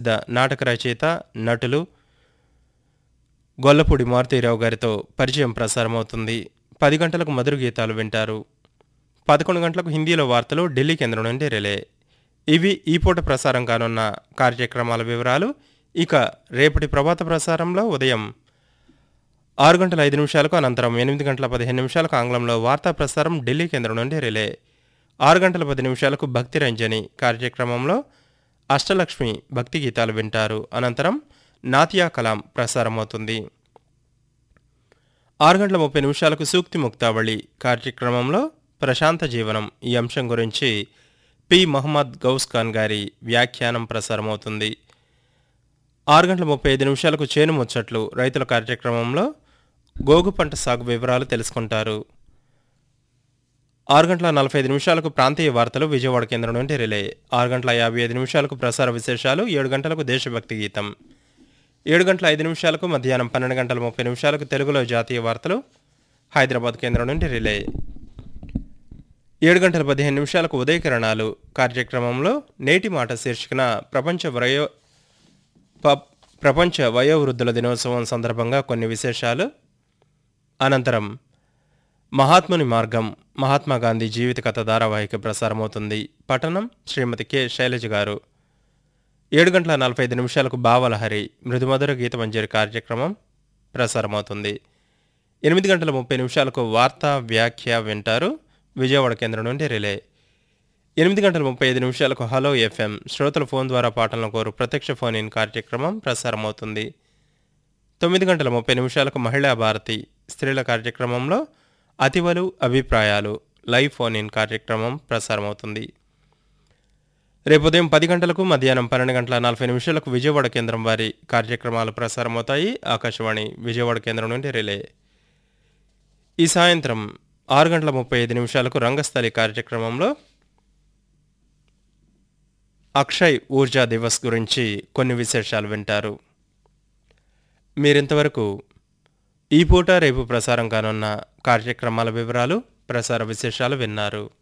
ప్రసిద్ధ నాటక రచయిత నటులు గొల్లపూడి మారుతీరావు గారితో పరిచయం ప్రసారమవుతుంది పది గంటలకు మధుర గీతాలు వింటారు పదకొండు గంటలకు హిందీలో వార్తలు ఢిల్లీ కేంద్రం నుండి రిలే ఇవి ఈ పూట ప్రసారం కానున్న కార్యక్రమాల వివరాలు ఇక రేపటి ప్రభాత ప్రసారంలో ఉదయం ఆరు గంటల ఐదు నిమిషాలకు అనంతరం ఎనిమిది గంటల పదిహేను నిమిషాలకు ఆంగ్లంలో వార్తా ప్రసారం ఢిల్లీ కేంద్రం నుండి రిలే ఆరు గంటల పది నిమిషాలకు భక్తి రంజని కార్యక్రమంలో అష్టలక్ష్మి భక్తి గీతాలు వింటారు అనంతరం నాతియా కలాం ప్రసారమవుతుంది ఆరు గంటల ముప్పై నిమిషాలకు సూక్తి ముక్తావళి కార్యక్రమంలో ప్రశాంత జీవనం ఈ అంశం గురించి పి మహమ్మద్ గౌస్ ఖాన్ గారి వ్యాఖ్యానం ప్రసారమవుతుంది ఆరు గంటల ముప్పై ఐదు నిమిషాలకు చేను ముచ్చట్లు రైతుల కార్యక్రమంలో గోగు పంట సాగు వివరాలు తెలుసుకుంటారు ఆరు గంటల నలభై ఐదు నిమిషాలకు ప్రాంతీయ వార్తలు విజయవాడ కేంద్రం నుండి రిలే ఆరు గంటల యాభై ఐదు నిమిషాలకు ప్రసార విశేషాలు ఏడు గంటలకు దేశభక్తి గీతం ఏడు గంటల ఐదు నిమిషాలకు మధ్యాహ్నం పన్నెండు గంటల ముప్పై నిమిషాలకు తెలుగులో జాతీయ వార్తలు హైదరాబాద్ కేంద్రం నుండి రిలే ఏడు గంటల పదిహేను నిమిషాలకు ఉదయకిరణాలు కార్యక్రమంలో నేటి మాట శీర్షికన ప్రపంచ వయో ప- ప్రపంచ వయోవృద్ధుల దినోత్సవం సందర్భంగా కొన్ని విశేషాలు అనంతరం మహాత్ముని మార్గం మహాత్మా గాంధీ జీవిత కథ ధారావాహిక ప్రసారమవుతుంది పఠనం శ్రీమతి కె శైలజ గారు ఏడు గంటల నలభై ఐదు నిమిషాలకు బావలహరి మృదుమధుర గీతమంజరి కార్యక్రమం ప్రసారమవుతుంది ఎనిమిది గంటల ముప్పై నిమిషాలకు వార్తా వ్యాఖ్య వింటారు విజయవాడ కేంద్రం నుండి రిలే ఎనిమిది గంటల ముప్పై ఐదు నిమిషాలకు హలో ఎఫ్ఎం శ్రోతల ఫోన్ ద్వారా పాటలను కోరు ప్రత్యక్ష ఫోన్ ఇన్ కార్యక్రమం ప్రసారమవుతుంది తొమ్మిది గంటల ముప్పై నిమిషాలకు మహిళా భారతి స్త్రీల కార్యక్రమంలో అతివలు అభిప్రాయాలు లైవ్ ఫోన్ ఇన్ కార్యక్రమం ప్రసారమవుతుంది రేపు ఉదయం పది గంటలకు మధ్యాహ్నం పన్నెండు గంటల నలభై నిమిషాలకు విజయవాడ కేంద్రం వారి కార్యక్రమాలు ప్రసారమవుతాయి ఆకాశవాణి విజయవాడ కేంద్రం నుండి రిలే ఈ సాయంత్రం ఆరు గంటల ముప్పై ఐదు నిమిషాలకు రంగస్థలి కార్యక్రమంలో అక్షయ్ ఊర్జా దివస్ గురించి కొన్ని విశేషాలు వింటారు మీరింతవరకు ఈ పూట రేపు ప్రసారం కానున్న కార్యక్రమాల వివరాలు ప్రసార విశేషాలు విన్నారు